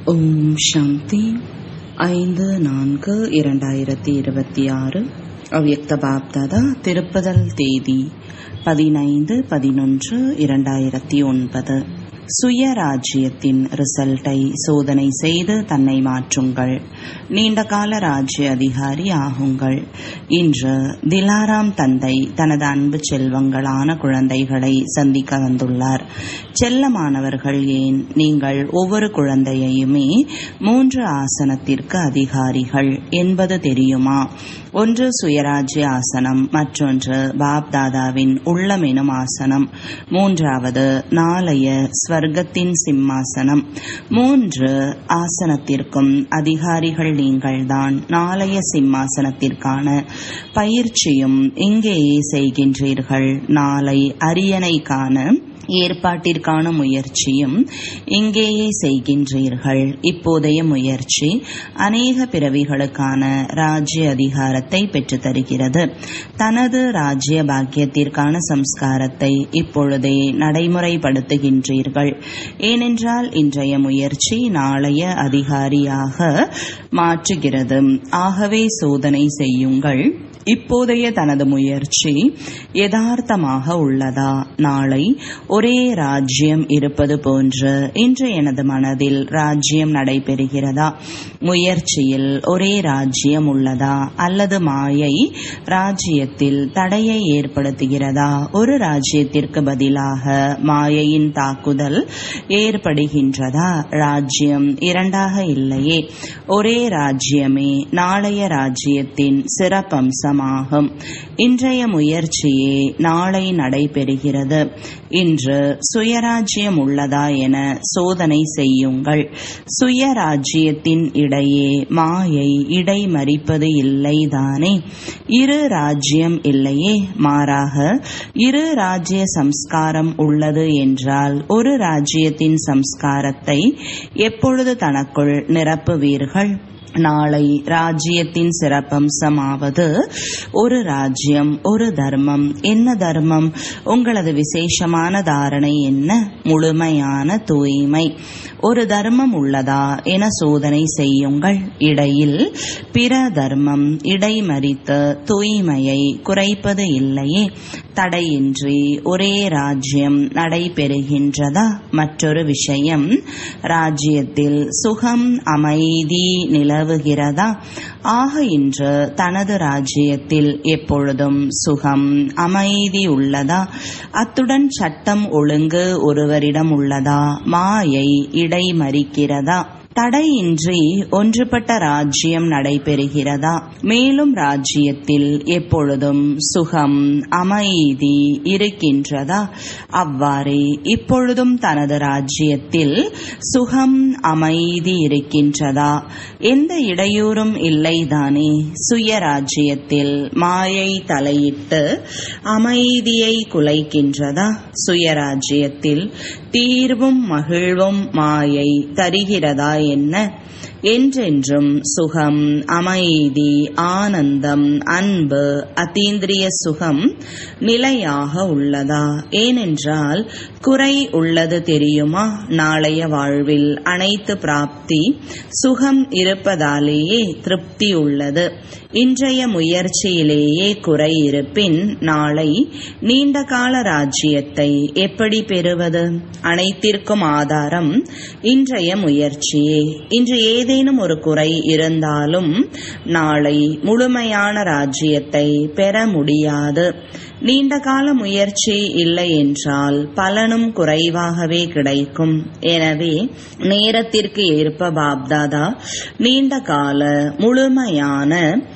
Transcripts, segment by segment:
ஓம் சாந்தி ஐந்து நான்கு இரண்டாயிரத்தி இருபத்தி ஆறு அவ்யக்த பாப்தாதா திருப்பதல் தேதி பதினைந்து பதினொன்று இரண்டாயிரத்தி ஒன்பது சுயராஜ்யத்தின் ரிசல்ட்டை சோதனை செய்து தன்னை மாற்றுங்கள் நீண்டகால ராஜ்ய அதிகாரி ஆகுங்கள் இன்று திலாராம் தந்தை தனது அன்பு செல்வங்களான குழந்தைகளை சந்திக்க வந்துள்ளார் செல்லமானவர்கள் ஏன் நீங்கள் ஒவ்வொரு குழந்தையுமே மூன்று ஆசனத்திற்கு அதிகாரிகள் என்பது தெரியுமா ஒன்று சுயராஜ்ய ஆசனம் மற்றொன்று பாப்தாதாவின் உள்ளமெனும் ஆசனம் மூன்றாவது நாளைய ஸ்வர்க்கத்தின் சிம்மாசனம் மூன்று ஆசனத்திற்கும் அதிகாரிகள் நீங்கள்தான் நாளைய சிம்மாசனத்திற்கான பயிற்சியும் இங்கேயே செய்கின்றீர்கள் நாளை அரியணைக்கான ஏற்பாட்டிற்கான முயற்சியும் இங்கேயே செய்கின்றீர்கள் இப்போதைய முயற்சி அநேக பிறவிகளுக்கான ராஜ்ய அதிகாரத்தை பெற்றுத் தருகிறது தனது ராஜ்ய பாக்கியத்திற்கான சம்ஸ்காரத்தை இப்பொழுதே நடைமுறைப்படுத்துகின்றீர்கள் ஏனென்றால் இன்றைய முயற்சி நாளைய அதிகாரியாக மாற்றுகிறது ஆகவே சோதனை செய்யுங்கள் இப்போதைய தனது முயற்சி யதார்த்தமாக உள்ளதா நாளை ஒரே ராஜ்யம் இருப்பது போன்று இன்று எனது மனதில் ராஜ்யம் நடைபெறுகிறதா முயற்சியில் ஒரே ராஜ்யம் உள்ளதா அல்லது மாயை ராஜ்யத்தில் தடையை ஏற்படுத்துகிறதா ஒரு ராஜ்யத்திற்கு பதிலாக மாயையின் தாக்குதல் ஏற்படுகின்றதா ராஜ்யம் இரண்டாக இல்லையே ஒரே ராஜ்யமே நாளைய ராஜ்யத்தின் சிறப்பம்சம் அம்சமாகும் இன்றைய முயற்சியே நாளை நடைபெறுகிறது இன்று சுயராஜ்யம் உள்ளதா என சோதனை செய்யுங்கள் சுயராஜ்யத்தின் இடையே மாயை இடைமறிப்பது இல்லைதானே இரு ராஜ்யம் இல்லையே மாறாக இரு ராஜ்ய சம்ஸ்காரம் உள்ளது என்றால் ஒரு ராஜ்யத்தின் சம்ஸ்காரத்தை எப்பொழுது தனக்குள் நிரப்புவீர்கள் நாளை ராஜ்யத்தின் சிறப்பம்சமாவது ஒரு ராஜ்யம் ஒரு தர்மம் என்ன தர்மம் உங்களது விசேஷமான தாரணை என்ன முழுமையான தூய்மை ஒரு தர்மம் உள்ளதா என சோதனை செய்யுங்கள் இடையில் பிற தர்மம் இடைமறித்து தூய்மையை குறைப்பது இல்லையே தடையின்றி ஒரே ராஜ்யம் நடைபெறுகின்றதா மற்றொரு விஷயம் ராஜ்யத்தில் சுகம் அமைதி நிலவுகிறதா ஆக இன்று தனது ராஜ்யத்தில் எப்பொழுதும் சுகம் அமைதி உள்ளதா அத்துடன் சட்டம் ஒழுங்கு ஒருவரிடம் உள்ளதா மாயை இடைமறிக்கிறதா தடையின்றி ஒன்றுபட்ட ராஜ்யம் நடைபெறுகிறதா மேலும் ராஜ்யத்தில் எப்பொழுதும் சுகம் அமைதி இருக்கின்றதா அவ்வாறே இப்பொழுதும் தனது ராஜ்யத்தில் சுகம் அமைதி இருக்கின்றதா எந்த இடையூறும் இல்லைதானே சுய ராஜ்யத்தில் மாயை தலையிட்டு அமைதியை குலைக்கின்றதா சுயராஜ்யத்தில் தீர்வும் மகிழ்வும் மாயை தருகிறதா என்ன என்றென்றும் சுகம் அமைதி ஆனந்தம் அன்பு அதீந்திரிய சுகம் நிலையாக உள்ளதா ஏனென்றால் குறை உள்ளது தெரியுமா நாளைய வாழ்வில் அனைத்து பிராப்தி சுகம் இருப்பதாலேயே திருப்தி உள்ளது இன்றைய முயற்சியிலேயே குறை இருப்பின் நாளை நீண்ட கால ராஜ்யத்தை எப்படி பெறுவது அனைத்திற்கும் ஆதாரம் இன்றைய முயற்சியே இன்று ஏதேனும் ஒரு குறை இருந்தாலும் நாளை முழுமையான ராஜ்யத்தை பெற முடியாது நீண்ட கால முயற்சி இல்லை என்றால் பலனும் குறைவாகவே கிடைக்கும் எனவே நேரத்திற்கு ஏற்ப பாப்தாதா நீண்ட கால முழுமையான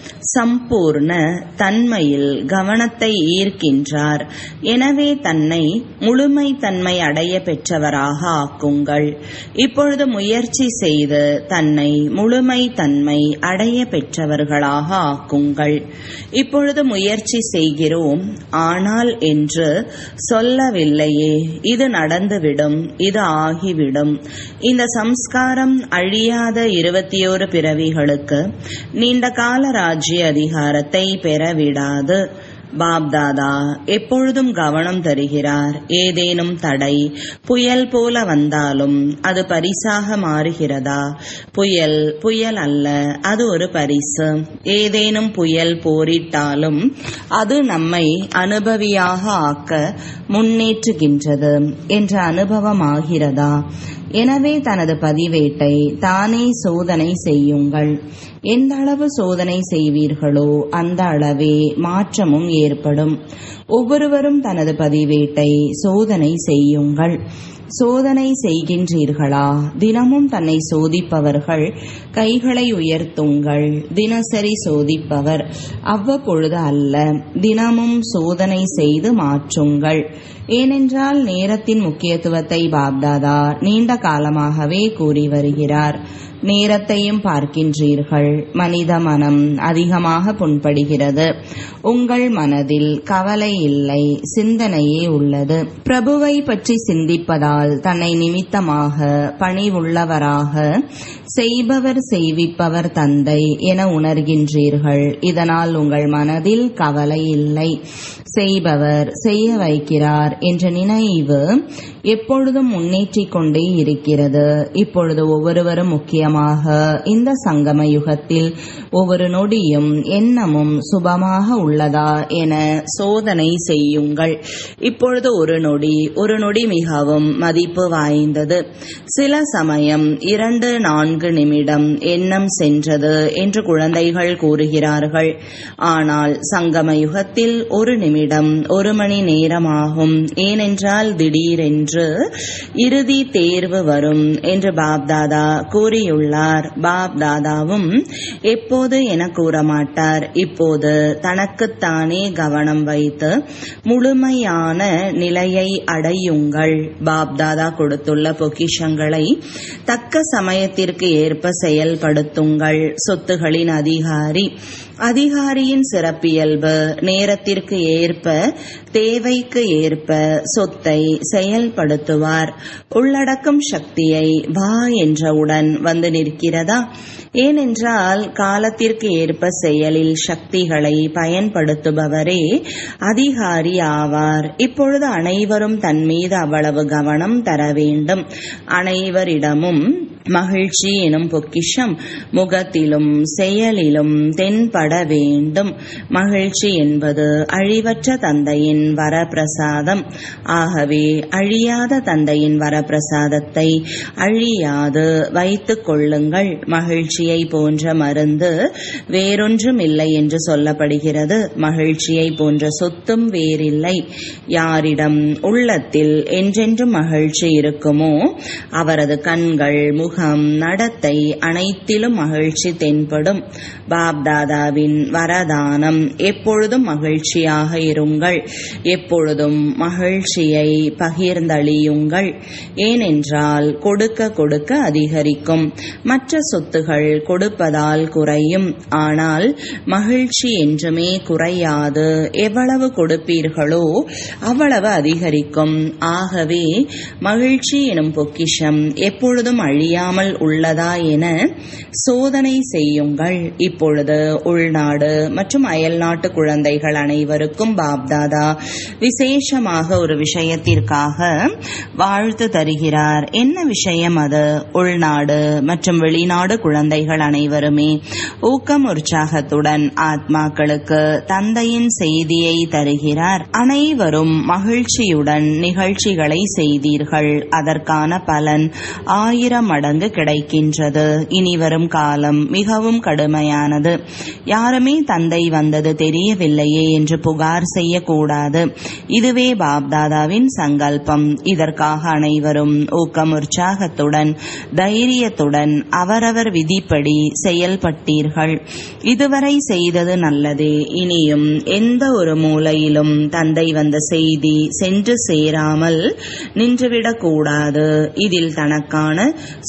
சம்பூர்ண தன்மையில் கவனத்தை ஈர்க்கின்றார் எனவே தன்னை முழுமை தன்மை அடைய பெற்றவராக ஆக்குங்கள் இப்பொழுது முயற்சி செய்து தன்னை முழுமை தன்மை அடைய பெற்றவர்களாக ஆக்குங்கள் இப்பொழுது முயற்சி செய்கிறோம் ஆனால் என்று சொல்லவில்லையே இது நடந்துவிடும் இது ஆகிவிடும் இந்த சம்ஸ்காரம் அழியாத இருபத்தி ஓரு பிறவிகளுக்கு நீண்ட கால ராஜ்ய அதிகாரத்தை பெறவிடாது பாப்தாதா எப்பொழுதும் கவனம் தருகிறார் ஏதேனும் தடை புயல் போல வந்தாலும் அது பரிசாக மாறுகிறதா புயல் புயல் அல்ல அது ஒரு பரிசு ஏதேனும் புயல் போரிட்டாலும் அது நம்மை அனுபவியாக ஆக்க முன்னேற்றுகின்றது என்ற அனுபவம் ஆகிறதா எனவே தனது பதிவேட்டை தானே சோதனை செய்யுங்கள் எந்த அளவு சோதனை செய்வீர்களோ அந்த அளவே மாற்றமும் ஏற்படும் ஒவ்வொருவரும் தனது பதிவேட்டை சோதனை செய்யுங்கள் சோதனை செய்கின்றீர்களா தினமும் தன்னை சோதிப்பவர்கள் கைகளை உயர்த்துங்கள் தினசரி சோதிப்பவர் அவ்வப்பொழுது அல்ல தினமும் சோதனை செய்து மாற்றுங்கள் ஏனென்றால் நேரத்தின் முக்கியத்துவத்தை பாப்தாதா நீண்ட காலமாகவே கூறி வருகிறார் நேரத்தையும் பார்க்கின்றீர்கள் மனித மனம் அதிகமாக புண்படுகிறது உங்கள் மனதில் கவலை இல்லை சிந்தனையே உள்ளது பிரபுவை பற்றி சிந்திப்பதால் தன்னை நிமித்தமாக பணிவுள்ளவராக செய்பவர் செய்விப்பவர் தந்தை என உணர்கின்றீர்கள் இதனால் உங்கள் மனதில் கவலை இல்லை செய்பவர் செய்ய வைக்கிறார் என்ற நினைவு எப்பொழுதும் முன்னேற்றிக் கொண்டே இருக்கிறது இப்பொழுது ஒவ்வொருவரும் முக்கியமாக இந்த சங்கம யுகத்தில் ஒவ்வொரு நொடியும் எண்ணமும் சுபமாக உள்ளதா என சோதனை செய்யுங்கள் இப்பொழுது ஒரு நொடி ஒரு நொடி மிகவும் மதிப்பு வாய்ந்தது சில சமயம் இரண்டு நான்கு நிமிடம் எண்ணம் சென்றது என்று குழந்தைகள் கூறுகிறார்கள் ஆனால் சங்கம யுகத்தில் ஒரு நிமிடம் ஒரு மணி நேரமாகும் ஏனென்றால் திடீரென்று இறுதி தேர்வு வரும் என்று பாப்தாதா கூறியுள்ளார் பாப்தாதாவும் எப்போது என கூற மாட்டார் இப்போது தனக்குத்தானே கவனம் வைத்து முழுமையான நிலையை அடையுங்கள் பாப்தாதா கொடுத்துள்ள பொக்கிஷங்களை தக்க சமயத்திற்கு ஏற்ப செயல்படுத்துங்கள் சொத்துகளின் அதிகாரி அதிகாரியின் சிறப்பியல்பு நேரத்திற்கு ஏற்ப தேவைக்கு ஏற்ப சொத்தை செயல்படுத்துவார் உள்ளடக்கும் சக்தியை வா என்றவுடன் வந்து நிற்கிறதா ஏனென்றால் காலத்திற்கு ஏற்ப செயலில் சக்திகளை பயன்படுத்துபவரே அதிகாரி ஆவார் இப்பொழுது அனைவரும் தன் மீது அவ்வளவு கவனம் தர வேண்டும் அனைவரிடமும் மகிழ்ச்சி எனும் பொக்கிஷம் முகத்திலும் செயலிலும் தென்பட வேண்டும் மகிழ்ச்சி என்பது அழிவற்ற தந்தையின் வரப்பிரசாதம் ஆகவே அழியாத தந்தையின் வரப்பிரசாதத்தை அழியாது வைத்துக் கொள்ளுங்கள் மகிழ்ச்சியை போன்ற மருந்து வேறொன்றும் இல்லை என்று சொல்லப்படுகிறது மகிழ்ச்சியை போன்ற சொத்தும் வேறில்லை யாரிடம் உள்ளத்தில் என்றென்றும் மகிழ்ச்சி இருக்குமோ அவரது கண்கள் முக முகம் நடத்தை அனைத்திலும் மகிழ்ச்சி தென்படும் பாப்தாதாவின் வரதானம் எப்பொழுதும் மகிழ்ச்சியாக இருங்கள் எப்பொழுதும் மகிழ்ச்சியை பகிர்ந்தளியுங்கள் ஏனென்றால் கொடுக்க கொடுக்க அதிகரிக்கும் மற்ற சொத்துகள் கொடுப்பதால் குறையும் ஆனால் மகிழ்ச்சி என்றுமே குறையாது எவ்வளவு கொடுப்பீர்களோ அவ்வளவு அதிகரிக்கும் ஆகவே மகிழ்ச்சி எனும் பொக்கிஷம் எப்பொழுதும் அழியா இல்லாமல் உள்ளதா என சோதனை செய்யுங்கள் இப்பொழுது உள்நாடு மற்றும் அயல்நாட்டு குழந்தைகள் அனைவருக்கும் பாப்தாதா விசேஷமாக ஒரு விஷயத்திற்காக வாழ்த்து தருகிறார் என்ன விஷயம் அது உள்நாடு மற்றும் வெளிநாடு குழந்தைகள் அனைவருமே ஊக்கம் உற்சாகத்துடன் ஆத்மாக்களுக்கு தந்தையின் செய்தியை தருகிறார் அனைவரும் மகிழ்ச்சியுடன் நிகழ்ச்சிகளை செய்தீர்கள் அதற்கான பலன் ஆயிரம் மடங்கு கிடைக்கின்றது இனி வரும் காலம் மிகவும் கடுமையானது யாருமே தந்தை வந்தது தெரியவில்லையே என்று புகார் செய்யக்கூடாது இதுவே பாப்தாதாவின் சங்கல்பம் இதற்காக அனைவரும் ஊக்கம் உற்சாகத்துடன் தைரியத்துடன் அவரவர் விதிப்படி செயல்பட்டீர்கள் இதுவரை செய்தது நல்லதே இனியும் எந்த ஒரு மூலையிலும் தந்தை வந்த செய்தி சென்று சேராமல் நின்றுவிடக்கூடாது இதில் தனக்கான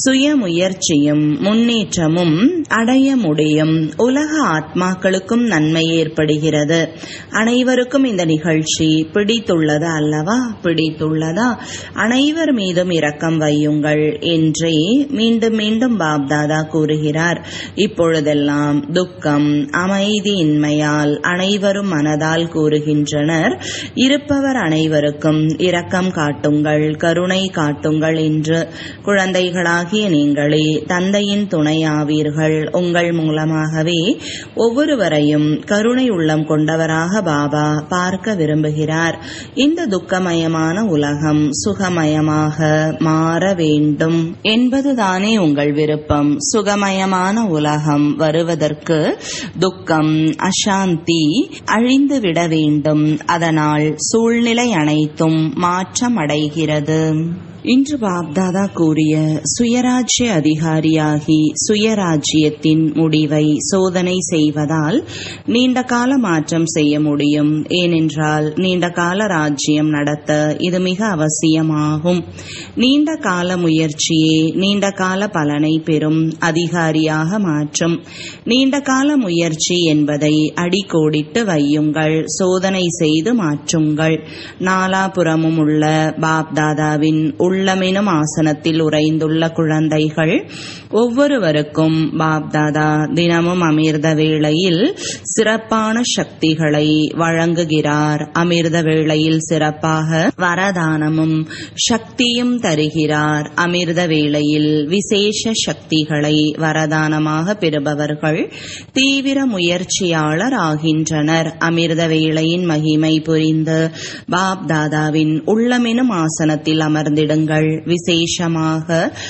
சுய முயற்சியும் முன்னேற்றமும் அடைய முடியும் உலக ஆத்மாக்களுக்கும் நன்மை ஏற்படுகிறது அனைவருக்கும் இந்த நிகழ்ச்சி பிடித்துள்ளது அல்லவா பிடித்துள்ளதா அனைவர் மீதும் இரக்கம் வையுங்கள் என்றே மீண்டும் மீண்டும் பாப்தாதா கூறுகிறார் இப்பொழுதெல்லாம் துக்கம் அமைதியின்மையால் அனைவரும் மனதால் கூறுகின்றனர் இருப்பவர் அனைவருக்கும் இரக்கம் காட்டுங்கள் கருணை காட்டுங்கள் என்று குழந்தைகளாகிய நீங்களே தந்தையின் துணையாவீர்கள் உங்கள் மூலமாகவே ஒவ்வொருவரையும் கருணை உள்ளம் கொண்டவராக பாபா பார்க்க விரும்புகிறார் இந்த துக்கமயமான உலகம் சுகமயமாக மாற வேண்டும் என்பதுதானே உங்கள் விருப்பம் சுகமயமான உலகம் வருவதற்கு துக்கம் அசாந்தி அழிந்துவிட வேண்டும் அதனால் சூழ்நிலை அனைத்தும் மாற்றமடைகிறது இன்று பாப்தாதா கூறிய சுயராஜ்ய அதிகாரியாகி சுயராஜ்யத்தின் முடிவை சோதனை செய்வதால் நீண்ட கால மாற்றம் செய்ய முடியும் ஏனென்றால் நீண்ட கால ராஜ்யம் நடத்த இது மிக அவசியமாகும் நீண்ட கால முயற்சியே நீண்ட கால பலனை பெறும் அதிகாரியாக மாற்றும் நீண்ட கால முயற்சி என்பதை அடிக்கோடிட்டு வையுங்கள் சோதனை செய்து மாற்றுங்கள் நாலாபுறமும் உள்ள பாப்தாதாவின் உள்ளமெனும் ஆசனத்தில் உறைந்துள்ள குழந்தைகள் ஒவ்வொருவருக்கும் பாப்தாதா தினமும் அமிர்த வேளையில் சிறப்பான சக்திகளை வழங்குகிறார் அமிர்த வேளையில் சிறப்பாக வரதானமும் சக்தியும் தருகிறார் அமிர்த வேளையில் விசேஷ சக்திகளை வரதானமாக பெறுபவர்கள் தீவிர முயற்சியாளர் ஆகின்றனர் அமிர்த வேளையின் மகிமை புரிந்து பாப்தாதாவின் உள்ளமெனும் ஆசனத்தில் அமர்ந்திடுங்கள் விசேஷமாக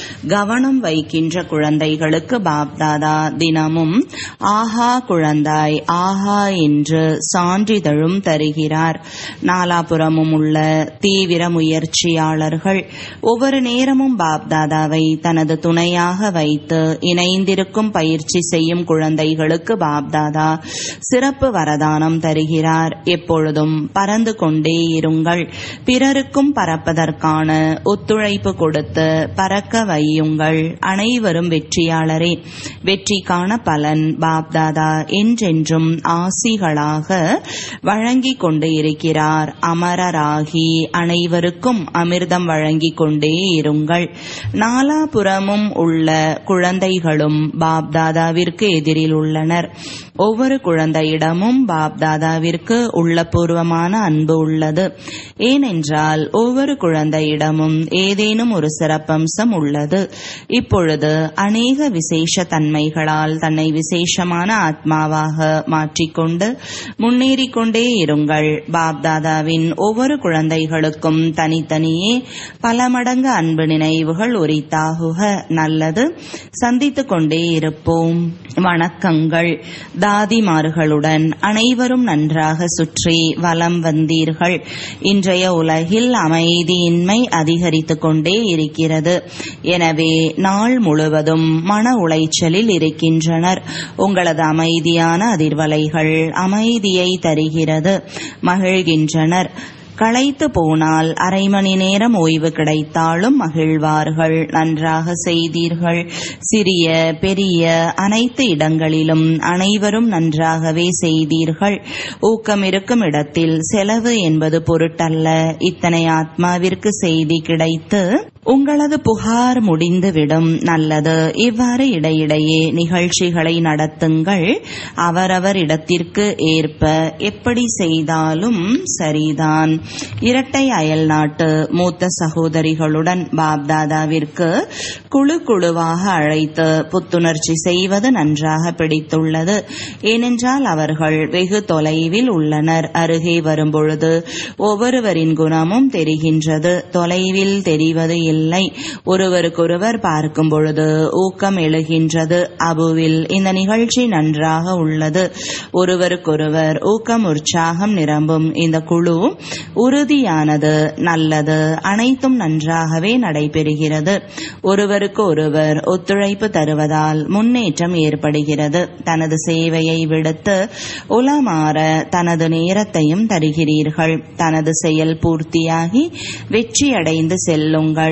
கவனம் வைக்கின்ற குழந்தைகளுக்கு பாப்தாதா தினமும் ஆஹா குழந்தாய் ஆஹா என்று சான்றிதழும் தருகிறார் நாலாபுறமும் உள்ள தீவிர முயற்சியாளர்கள் ஒவ்வொரு நேரமும் பாப்தாதாவை தனது துணையாக வைத்து இணைந்திருக்கும் பயிற்சி செய்யும் குழந்தைகளுக்கு பாப்தாதா சிறப்பு வரதானம் தருகிறார் எப்பொழுதும் பறந்து கொண்டே இருங்கள் பிறருக்கும் பறப்பதற்கான ஒத்துழைப்பு கொடுத்து பறக்க வையுங்கள் அனைவரும் வெற்றியாளரே வெற்றிக்கான பலன் பாப்தாதா என்றென்றும் ஆசிகளாக வழங்கிக் கொண்டு இருக்கிறார் அமரராகி அனைவருக்கும் அமிர்தம் வழங்கிக் கொண்டே இருங்கள் நாலாபுறமும் உள்ள குழந்தைகளும் பாப்தாதாவிற்கு எதிரில் உள்ளனர் ஒவ்வொரு குழந்தையிடமும் பாப்தாதாவிற்கு உள்ளபூர்வமான அன்பு உள்ளது ஏனென்றால் ஒவ்வொரு குழந்தையிடமும் ஏதேனும் ஒரு சிறப்பம்சம் உள்ளது இப்பொழுது அநேக விசேஷ தன்மைகளால் தன்னை விசேஷமான ஆத்மாவாக மாற்றிக்கொண்டு முன்னேறிக் கொண்டே இருங்கள் பாப்தாதாவின் ஒவ்வொரு குழந்தைகளுக்கும் தனித்தனியே பல மடங்கு அன்பு நினைவுகள் உரித்தாகுக நல்லது சந்தித்துக் கொண்டே இருப்போம் வணக்கங்கள் தாதிமார்களுடன் அனைவரும் நன்றாக சுற்றி வலம் வந்தீர்கள் இன்றைய உலகில் அமைதியின்மை அதிகரித்துக் கொண்டே இருக்கிறது எனவே நாள் முழுவதும் மன உளைச்சலில் இருக்கின்றனர் உங்களது அமைதியான அதிர்வலைகள் அமைதியை தருகிறது மகிழ்கின்றனர் களைத்து போனால் அரை மணி நேரம் ஓய்வு கிடைத்தாலும் மகிழ்வார்கள் நன்றாக செய்தீர்கள் சிறிய பெரிய அனைத்து இடங்களிலும் அனைவரும் நன்றாகவே செய்தீர்கள் ஊக்கம் இருக்கும் இடத்தில் செலவு என்பது பொருட்டல்ல இத்தனை ஆத்மாவிற்கு செய்தி கிடைத்து உங்களது புகார் முடிந்துவிடும் நல்லது இவ்வாறு இடையிடையே நிகழ்ச்சிகளை நடத்துங்கள் அவரவர் இடத்திற்கு ஏற்ப எப்படி செய்தாலும் சரிதான் இரட்டை அயல் நாட்டு மூத்த சகோதரிகளுடன் பாப்தாதாவிற்கு குழு குழுவாக அழைத்து புத்துணர்ச்சி செய்வது நன்றாக பிடித்துள்ளது ஏனென்றால் அவர்கள் வெகு தொலைவில் உள்ளனர் அருகே வரும்பொழுது ஒவ்வொருவரின் குணமும் தெரிகின்றது தொலைவில் தெரிவது இல்லை ஒருவருக்கொருவர் பார்க்கும் பொழுது ஊக்கம் எழுகின்றது அபுவில் இந்த நிகழ்ச்சி நன்றாக உள்ளது ஒருவருக்கொருவர் ஊக்கம் உற்சாகம் நிரம்பும் இந்த குழு உறுதியானது நல்லது அனைத்தும் நன்றாகவே நடைபெறுகிறது ஒருவருக்கு ஒருவர் ஒத்துழைப்பு தருவதால் முன்னேற்றம் ஏற்படுகிறது தனது சேவையை விடுத்து உலமாற தனது நேரத்தையும் தருகிறீர்கள் தனது செயல் பூர்த்தியாகி வெற்றியடைந்து செல்லுங்கள்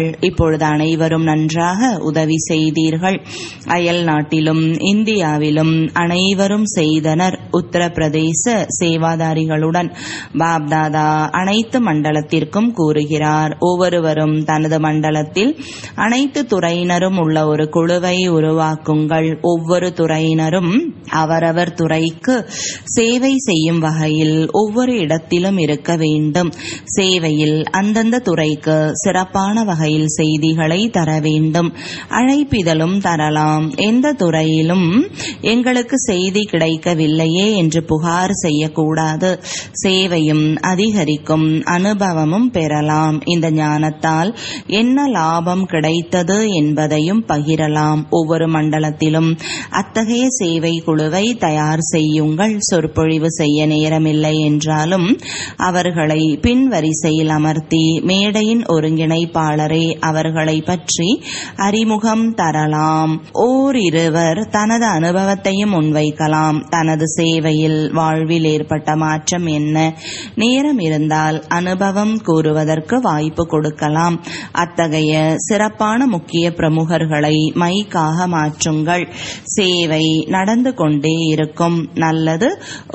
இப்பொழுது அனைவரும் நன்றாக உதவி செய்தீர்கள் அயல் நாட்டிலும் இந்தியாவிலும் அனைவரும் செய்தனர் உத்தரப்பிரதேச சேவாதாரிகளுடன் பாப்தாதா அனைத்து மண்டலத்திற்கும் கூறுகிறார் ஒவ்வொருவரும் தனது மண்டலத்தில் அனைத்து துறையினரும் உள்ள ஒரு குழுவை உருவாக்குங்கள் ஒவ்வொரு துறையினரும் அவரவர் துறைக்கு சேவை செய்யும் வகையில் ஒவ்வொரு இடத்திலும் இருக்க வேண்டும் சேவையில் அந்தந்த துறைக்கு சிறப்பான வகையில் செய்திகளை தர வேண்டும் அழைப்பிதழும் தரலாம் எந்த துறையிலும் எங்களுக்கு செய்தி கிடைக்கவில்லையே என்று புகார் செய்யக்கூடாது சேவையும் அதிகரிக்கும் அனுபவமும் பெறலாம் இந்த ஞானத்தால் என்ன லாபம் கிடைத்தது என்பதையும் பகிரலாம் ஒவ்வொரு மண்டலத்திலும் அத்தகைய சேவை குழுவை தயார் செய்யுங்கள் சொற்பொழிவு செய்ய நேரமில்லை என்றாலும் அவர்களை பின் வரிசையில் அமர்த்தி மேடையின் ஒருங்கிணைப்பாளரே அவர்களை பற்றி அறிமுகம் தரலாம் ஓரிருவர் தனது அனுபவத்தையும் முன்வைக்கலாம் தனது சேவையில் வாழ்வில் ஏற்பட்ட மாற்றம் என்ன நேரம் இருந்தால் அனுபவம் கூறுவதற்கு வாய்ப்பு கொடுக்கலாம் அத்தகைய சிறப்பான முக்கிய பிரமுகர்களை மைக்காக மாற்றுங்கள் சேவை நடந்து கொண்டே இருக்கும் நல்லது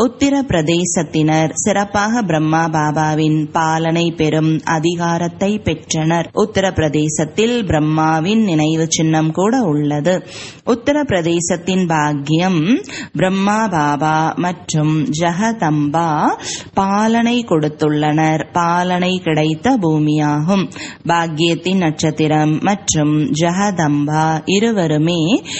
உத்தரப்பிரதேசத்தினர் சிறப்பாக பிரம்மா பாபாவின் பாலனை பெறும் அதிகாரத்தை பெற்றனர் உத்தரப்பிரதேசத்தில் பிரம்மாவின் நினைவு சின்னம் கூட உள்ளது உத்தரப்பிரதேசத்தின் பாக்கியம் பிரம்மா பாபா மற்றும் ஜெகதம்பா பாலனை கொடுத்துள்ளனர் பாலனை கிடைத்த பூமியாகும் பாக்கியத்தின் நட்சத்திரம் மற்றும் ஜெகதம்பா இருவருமே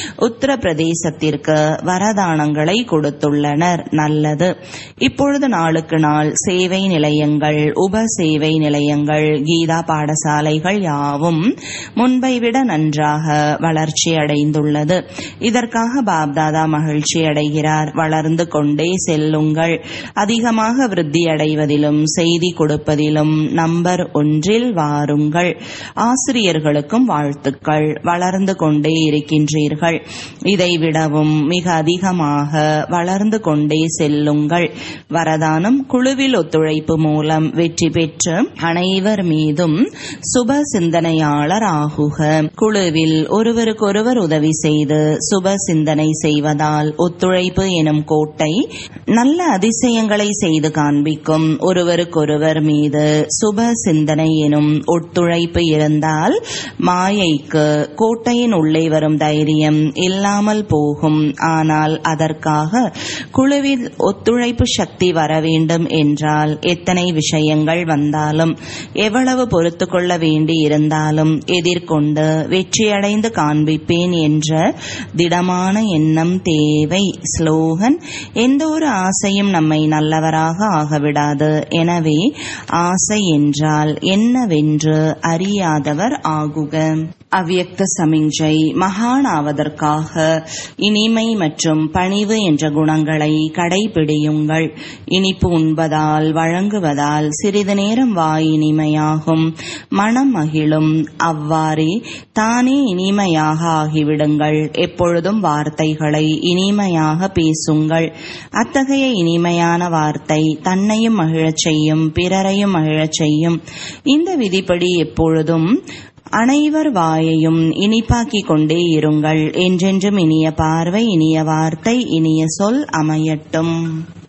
உத்தரப்பிரதேசத்திற்கு வரதானங்களை கொடுத்துள்ளனர் நல்லது இப்பொழுது நாளுக்கு நாள் சேவை நிலையங்கள் உப சேவை நிலையங்கள் கீதா பாடசாலைகள் யாவும் முன்பை விட நன்றாக வளர்ச்சி அடைந்துள்ளது இதற்காக பாப்தாதா மகிழ்ச்சி அடைகிறார் வளர்ந்து கொண்டே செல்லுங்கள் அதிகமாக விருத்தி அடைவதிலும் செய்தி கொடுப்பதிலும் நம்பர் ஒன்றில் வாருங்கள் ஆசிரியர்களுக்கும் வாழ்த்துக்கள் வளர்ந்து கொண்டே இருக்கின்றீர்கள் இதை விடவும் மிக அதிகமாக வளர்ந்து கொண்டே செல்லுங்கள் வரதானம் குழுவில் ஒத்துழைப்பு மூலம் வெற்றி பெற்று அனைவர் மீதும் சுப சிந்தனையாளர் ஆகுக குழுவில் ஒருவருக்கொருவர் உதவி செய்து சுப சிந்தனை செய்வதால் ஒத்துழைப்பு எனும் கோட்டை நல்ல அதிசயங்களை செய்து காண்பிக்கும் ஒருவருக்கொருவர் மீது சுப சிந்தனை எனும் ஒத்துழைப்பு இருந்தால் மாயைக்கு கோட்டையின் உள்ளே வரும் தைரியம் இல்லாமல் போகும் ஆனால் அதற்காக குழுவில் ஒத்துழைப்பு சக்தி வர வேண்டும் என்றால் எத்தனை விஷயங்கள் வந்தாலும் எவ்வளவு பொறுத்து கொள்ள வேண்டி இருந்தாலும் எதிர்கொண்டு வெற்றியடைந்து காண்பிப்பேன் என்ற திடமான எண்ணம் தேவை ஸ்லோகன் எந்த ஒரு ஆசையும் நம்மை நல்லவராக ஆகவிடாது எனவே ஆசை என்றால் என்னவென்று அறியாதவர் ஆகுக அவ்யக்த சமிஞ்சை மகானாவதற்காக இனிமை மற்றும் பணிவு என்ற குணங்களை கடைபிடியுங்கள் இனிப்பு உண்பதால் வழங்குவதால் சிறிது நேரம் வாய் இனிமையாகும் மனம் மகிழும் அவ்வாறே தானே இனிமையாக ஆகிவிடுங்கள் எப்பொழுதும் வார்த்தைகளை இனிமையாக பேசுங்கள் அத்தகைய இனிமையான வார்த்தை தன்னையும் மகிழச் செய்யும் பிறரையும் மகிழச் செய்யும் இந்த விதிப்படி எப்பொழுதும் அனைவர் வாயையும் இனிப்பாக்கிக் கொண்டே இருங்கள் என்றென்றும் இனிய பார்வை இனிய வார்த்தை இனிய சொல் அமையட்டும்